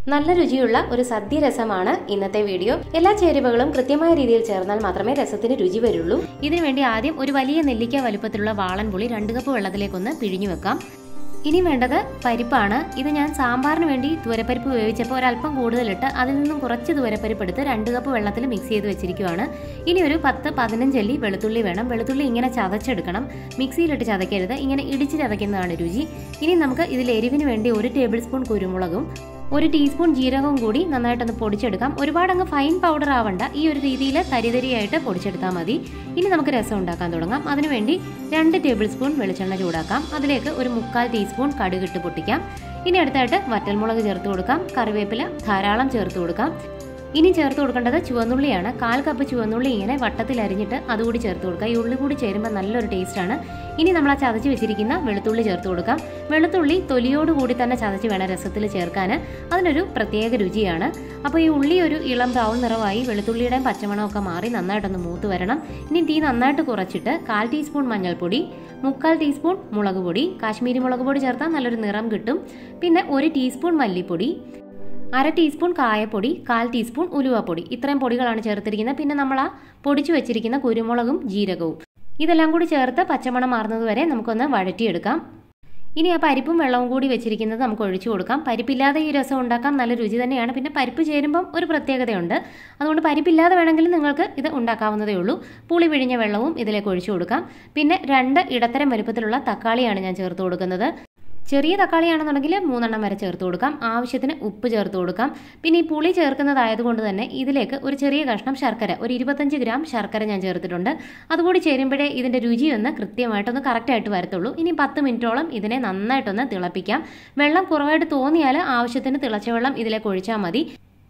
നല്ല രുചിയുള്ള ഒരു സദ്യ രസമാണ് ഇന്നത്തെ വീഡിയോ എല്ലാ ചേരുവകളും കൃത്യമായ രീതിയിൽ ചേർന്നാൽ മാത്രമേ രസത്തിന് രുചി വരുള്ളൂ ഇതിനു വേണ്ടി ആദ്യം ഒരു വലിയ നെല്ലിക്ക വലുപ്പത്തിലുള്ള വാളൻ പുളി രണ്ട് കപ്പ് വെള്ളത്തിലേക്കൊന്ന് പിഴിഞ്ഞു വെക്കാം ഇനി വേണ്ടത് പരിപ്പാണ് ഇത് ഞാൻ സാമ്പാറിന് വേണ്ടി തുവരപ്പരിപ്പ് വേവിച്ചപ്പോൾ ഒരല്പം കൂടുതലിട്ട് അതിൽ നിന്നും കുറച്ച് തുവരപ്പരിപ്പ് എടുത്ത് രണ്ട് കപ്പ് വെള്ളത്തിൽ മിക്സ് ചെയ്ത് വെച്ചിരിക്കുവാണ് ഇനി ഒരു പത്ത് പതിനഞ്ചല്ലി വെളുത്തുള്ളി വേണം വെളുത്തുള്ളി ഇങ്ങനെ ചതച്ചെടുക്കണം മിക്സിയിലിട്ട് ചതക്കരുത് ഇങ്ങനെ ഇടിച്ച് ചതയ്ക്കുന്നതാണ് രുചി ഇനി നമുക്ക് ഇതിൽ എരിവിന് വേണ്ടി ഒരു ടേബിൾ സ്പൂൺ കുരുമുളകും ഒരു ടീസ്പൂൺ ജീരകവും കൂടി നന്നായിട്ടൊന്ന് പൊടിച്ചെടുക്കാം ഒരുപാട് അങ്ങ് ഫൈൻ പൗഡർ ആവണ്ട ഈ ഒരു രീതിയിൽ തരിതരിയായിട്ട് പൊടിച്ചെടുത്താൽ മതി ഇനി നമുക്ക് രസം ഉണ്ടാക്കാൻ തുടങ്ങാം അതിനുവേണ്ടി രണ്ട് ടേബിൾ സ്പൂൺ വെളിച്ചെണ്ണ ചൂടാക്കാം അതിലേക്ക് ഒരു മുക്കാൽ ടീസ്പൂൺ കടുകിട്ട് പൊട്ടിക്കാം ഇനി അടുത്തായിട്ട് വറ്റൽമുളക് ചേർത്ത് കൊടുക്കാം കറിവേപ്പില ധാരാളം ചേർത്ത് കൊടുക്കാം ഇനി ചേർത്ത് കൊടുക്കേണ്ടത് ചുവന്നുള്ളിയാണ് കാൽ കപ്പ് ചുവന്നുള്ളി ഇങ്ങനെ വട്ടത്തിൽ അരിഞ്ഞിട്ട് അതുകൂടി ചേർത്ത് കൊടുക്കുക ഈ ഉള്ളി കൂടി ചേരുമ്പോൾ നല്ലൊരു ടേസ്റ്റാണ് ഇനി നമ്മൾ ആ ചതച്ച് വെച്ചിരിക്കുന്ന വെളുത്തുള്ളി ചേർത്ത് കൊടുക്കാം വെളുത്തുള്ളി തൊലിയോട് കൂടി തന്നെ ചതച്ച് വേണം രസത്തിൽ ചേർക്കാൻ അതിനൊരു പ്രത്യേക രുചിയാണ് അപ്പോൾ ഈ ഉള്ളി ഒരു ഇളം ബ്രൗൺ നിറമായി വെളുത്തുള്ളിയുടെയും പച്ചമണമൊക്കെ മാറി നന്നായിട്ടൊന്ന് മൂത്ത് വരണം ഇനി തീ നന്നായിട്ട് കുറച്ചിട്ട് കാൽ ടീസ്പൂൺ മഞ്ഞൾപ്പൊടി മുക്കാൽ ടീസ്പൂൺ മുളക് പൊടി കാശ്മീരി മുളക് പൊടി ചേർത്താൽ നല്ലൊരു നിറം കിട്ടും പിന്നെ ഒരു ടീസ്പൂൺ മല്ലിപ്പൊടി അര ടീസ്പൂൺ കായപ്പൊടി കാൽ ടീസ്പൂൺ ഉലുവപ്പൊടി ഇത്രയും പൊടികളാണ് ചേർത്തിരിക്കുന്നത് പിന്നെ നമ്മൾ ആ പൊടിച്ചു വെച്ചിരിക്കുന്ന കുരുമുളകും ജീരകവും ഇതെല്ലാം കൂടി ചേർത്ത് പച്ചമണം മാറുന്നത് വരെ നമുക്കൊന്ന് വഴറ്റിയെടുക്കാം ഇനി ആ പരിപ്പും വെള്ളവും കൂടി വെച്ചിരിക്കുന്നത് നമുക്ക് ഒഴിച്ചു കൊടുക്കാം പരിപ്പില്ലാതെ ഈ രസം ഉണ്ടാക്കാം നല്ല രുചി തന്നെയാണ് പിന്നെ പരിപ്പ് ചേരുമ്പം ഒരു പ്രത്യേകതയുണ്ട് അതുകൊണ്ട് പരിപ്പില്ലാതെ വേണമെങ്കിൽ നിങ്ങൾക്ക് ഇത് ഉണ്ടാക്കാവുന്നതേ ഉള്ളൂ പുളി പിഴിഞ്ഞ വെള്ളവും ഇതിലേക്ക് ഒഴിച്ചു കൊടുക്കാം പിന്നെ രണ്ട് ഇടത്തരം വലുപ്പത്തിലുള്ള തക്കാളിയാണ് ഞാൻ ചേർത്ത് കൊടുക്കുന്നത് ചെറിയ തക്കാളിയാണെന്നുണ്ടെങ്കിൽ മൂന്നെണ്ണം വരെ ചേർത്ത് കൊടുക്കാം ആവശ്യത്തിന് ഉപ്പ് ചേർത്ത് കൊടുക്കാം പിന്നെ ഈ പുളി ചേർക്കുന്നതായതുകൊണ്ട് തന്നെ ഇതിലേക്ക് ഒരു ചെറിയ കഷ്ണം ശർക്കര ഒരു ഇരുപത്തഞ്ച് ഗ്രാം ശർക്കര ഞാൻ ചേർത്തിട്ടുണ്ട് അതുകൂടി ചേരുമ്പോഴേ ഇതിൻ്റെ രുചിയൊന്ന് കൃത്യമായിട്ടൊന്ന് കറക്റ്റായിട്ട് വരത്തുള്ളൂ ഇനി പത്ത് മിനിറ്റോളം ഇതിനെ നന്നായിട്ടൊന്ന് തിളപ്പിക്കാം വെള്ളം കുറവായിട്ട് തോന്നിയാൽ ആവശ്യത്തിന് തിളച്ച വെള്ളം ഇതിലേക്ക് ഒഴിച്ചാൽ മതി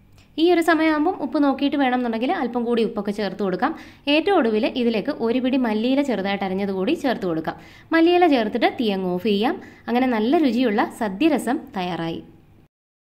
ഈ ഒരു സമയമാകുമ്പം ഉപ്പ് നോക്കിയിട്ട് വേണമെന്നുണ്ടെങ്കിൽ അല്പം കൂടി ഉപ്പൊക്കെ ചേർത്ത് കൊടുക്കാം ഏറ്റവും ഒടുവിൽ ഇതിലേക്ക് ഒരു പിടി മല്ലിയില ചെറുതായിട്ട് അരിഞ്ഞത് കൂടി ചേർത്ത് കൊടുക്കാം മല്ലിയില ചേർത്തിട്ട് തീയങ്ങ് ഓഫ് ചെയ്യാം അങ്ങനെ നല്ല രുചിയുള്ള സദ്യരസം തയ്യാറായി